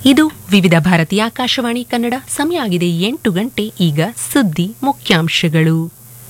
ಇದು ವಿವಿಧ ಭಾರತೀಯ ಆಕಾಶವಾಣಿ ಕನ್ನಡ ಸಮಯ ಆಗಿದೆ ಎಂಟು ಗಂಟೆ ಈಗ ಸುದ್ದಿ ಮುಖ್ಯಾಂಶಗಳು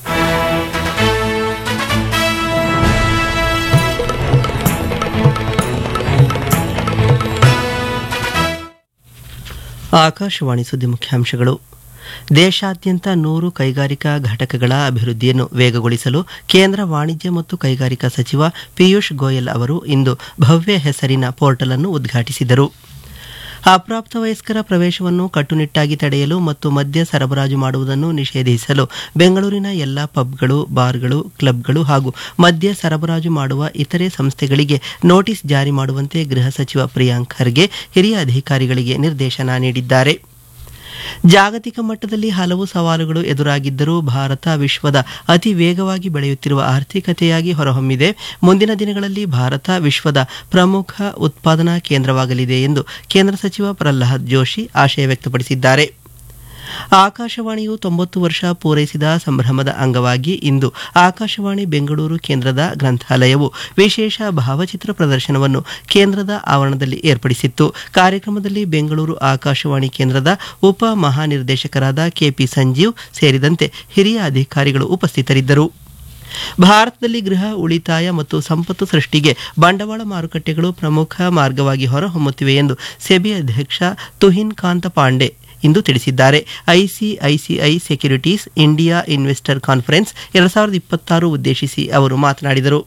ಆಕಾಶವಾಣಿ ಸುದ್ದಿ ಮುಖ್ಯಾಂಶಗಳು ದೇಶಾದ್ಯಂತ ನೂರು ಕೈಗಾರಿಕಾ ಘಟಕಗಳ ಅಭಿವೃದ್ಧಿಯನ್ನು ವೇಗಗೊಳಿಸಲು ಕೇಂದ್ರ ವಾಣಿಜ್ಯ ಮತ್ತು ಕೈಗಾರಿಕಾ ಸಚಿವ ಪಿಯೂಷ್ ಗೋಯಲ್ ಅವರು ಇಂದು ಭವ್ಯ ಹೆಸರಿನ ಪೋರ್ಟಲ್ ಅನ್ನು ಉದ್ಘಾಟಿಸಿದರು ಅಪ್ರಾಪ್ತ ವಯಸ್ಕರ ಪ್ರವೇಶವನ್ನು ಕಟ್ಟುನಿಟ್ಟಾಗಿ ತಡೆಯಲು ಮತ್ತು ಮದ್ಯ ಸರಬರಾಜು ಮಾಡುವುದನ್ನು ನಿಷೇಧಿಸಲು ಬೆಂಗಳೂರಿನ ಎಲ್ಲಾ ಪಬ್ಗಳು ಬಾರ್ಗಳು ಕ್ಲಬ್ಗಳು ಹಾಗೂ ಮದ್ಯ ಸರಬರಾಜು ಮಾಡುವ ಇತರೆ ಸಂಸ್ಥೆಗಳಿಗೆ ನೋಟಿಸ್ ಜಾರಿ ಮಾಡುವಂತೆ ಗೃಹ ಸಚಿವ ಪ್ರಿಯಾಂಕ್ ಖರ್ಗೆ ಹಿರಿಯ ಅಧಿಕಾರಿಗಳಿಗೆ ನಿರ್ದೇಶನ ನೀಡಿದ್ದಾರೆ ಜಾಗತಿಕ ಮಟ್ಟದಲ್ಲಿ ಹಲವು ಸವಾಲುಗಳು ಎದುರಾಗಿದ್ದರೂ ಭಾರತ ವಿಶ್ವದ ಅತಿ ವೇಗವಾಗಿ ಬೆಳೆಯುತ್ತಿರುವ ಆರ್ಥಿಕತೆಯಾಗಿ ಹೊರಹೊಮ್ಮಿದೆ ಮುಂದಿನ ದಿನಗಳಲ್ಲಿ ಭಾರತ ವಿಶ್ವದ ಪ್ರಮುಖ ಉತ್ಪಾದನಾ ಕೇಂದ್ರವಾಗಲಿದೆ ಎಂದು ಕೇಂದ್ರ ಸಚಿವ ಪ್ರಹ್ಲಾದ್ ಜೋಶಿ ಆಶಯ ವ್ಯಕ್ತಪಡಿಸಿದ್ದಾರೆ ಆಕಾಶವಾಣಿಯು ತೊಂಬತ್ತು ವರ್ಷ ಪೂರೈಸಿದ ಸಂಭ್ರಮದ ಅಂಗವಾಗಿ ಇಂದು ಆಕಾಶವಾಣಿ ಬೆಂಗಳೂರು ಕೇಂದ್ರದ ಗ್ರಂಥಾಲಯವು ವಿಶೇಷ ಭಾವಚಿತ್ರ ಪ್ರದರ್ಶನವನ್ನು ಕೇಂದ್ರದ ಆವರಣದಲ್ಲಿ ಏರ್ಪಡಿಸಿತ್ತು ಕಾರ್ಯಕ್ರಮದಲ್ಲಿ ಬೆಂಗಳೂರು ಆಕಾಶವಾಣಿ ಕೇಂದ್ರದ ಉಪ ಮಹಾನಿರ್ದೇಶಕರಾದ ಕೆಪಿ ಸಂಜೀವ್ ಸೇರಿದಂತೆ ಹಿರಿಯ ಅಧಿಕಾರಿಗಳು ಉಪಸ್ಥಿತರಿದ್ದರು ಭಾರತದಲ್ಲಿ ಗೃಹ ಉಳಿತಾಯ ಮತ್ತು ಸಂಪತ್ತು ಸೃಷ್ಟಿಗೆ ಬಂಡವಾಳ ಮಾರುಕಟ್ಟೆಗಳು ಪ್ರಮುಖ ಮಾರ್ಗವಾಗಿ ಹೊರಹೊಮ್ಮುತ್ತಿವೆ ಎಂದು ಸೆಬಿ ಅಧ್ಯಕ್ಷ ತುಹಿನ್ ಕಾಂತ ಪಾಂಡೆ ಇಂದು ತಿಳಿಸಿದ್ದಾರೆ ICICI securities India investor conference ಎರಡ್ ಸಾವಿರದ ಇಪ್ಪತ್ತಾರು ಉದ್ದೇಶಿಸಿ ಅವರು ಮಾತನಾಡಿದರು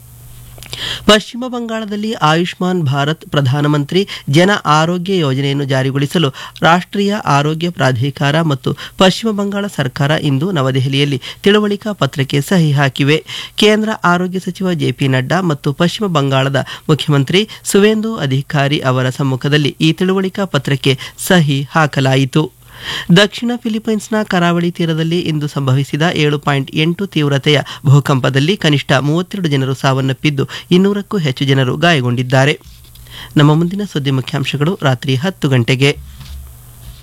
ಪಶ್ಚಿಮ ಬಂಗಾಳದಲ್ಲಿ ಆಯುಷ್ಮಾನ್ ಭಾರತ್ ಪ್ರಧಾನಮಂತ್ರಿ ಜನ ಆರೋಗ್ಯ ಯೋಜನೆಯನ್ನು ಜಾರಿಗೊಳಿಸಲು ರಾಷ್ಟ್ರೀಯ ಆರೋಗ್ಯ ಪ್ರಾಧಿಕಾರ ಮತ್ತು ಪಶ್ಚಿಮ ಬಂಗಾಳ ಸರ್ಕಾರ ಇಂದು ನವದೆಹಲಿಯಲ್ಲಿ ತಿಳುವಳಿಕಾ ಪತ್ರಕ್ಕೆ ಸಹಿ ಹಾಕಿವೆ ಕೇಂದ್ರ ಆರೋಗ್ಯ ಸಚಿವ ಜೆಪಿ ನಡ್ಡಾ ಮತ್ತು ಪಶ್ಚಿಮ ಬಂಗಾಳದ ಮುಖ್ಯಮಂತ್ರಿ ಸುವೇಂದು ಅಧಿಕಾರಿ ಅವರ ಸಮ್ಮುಖದಲ್ಲಿ ಈ ತಿಳುವಳಿಕಾ ಪತ್ರಕ್ಕೆ ಸಹಿ ಹಾಕಲಾಯಿತು ದಕ್ಷಿಣ ಫಿಲಿಪೈನ್ಸ್ನ ಕರಾವಳಿ ತೀರದಲ್ಲಿ ಇಂದು ಸಂಭವಿಸಿದ ಏಳು ಪಾಯಿಂಟ್ ಎಂಟು ತೀವ್ರತೆಯ ಭೂಕಂಪದಲ್ಲಿ ಕನಿಷ್ಠ ಮೂವತ್ತೆರಡು ಜನರು ಸಾವನ್ನಪ್ಪಿದ್ದು ಇನ್ನೂರಕ್ಕೂ ಹೆಚ್ಚು ಜನರು ಗಾಯಗೊಂಡಿದ್ದಾರೆ ನಮ್ಮ ಮುಂದಿನ ಸುದ್ದಿ ಮುಖ್ಯಾಂಶಗಳು ರಾತ್ರಿ ಹತ್ತು ಗಂಟೆಗೆ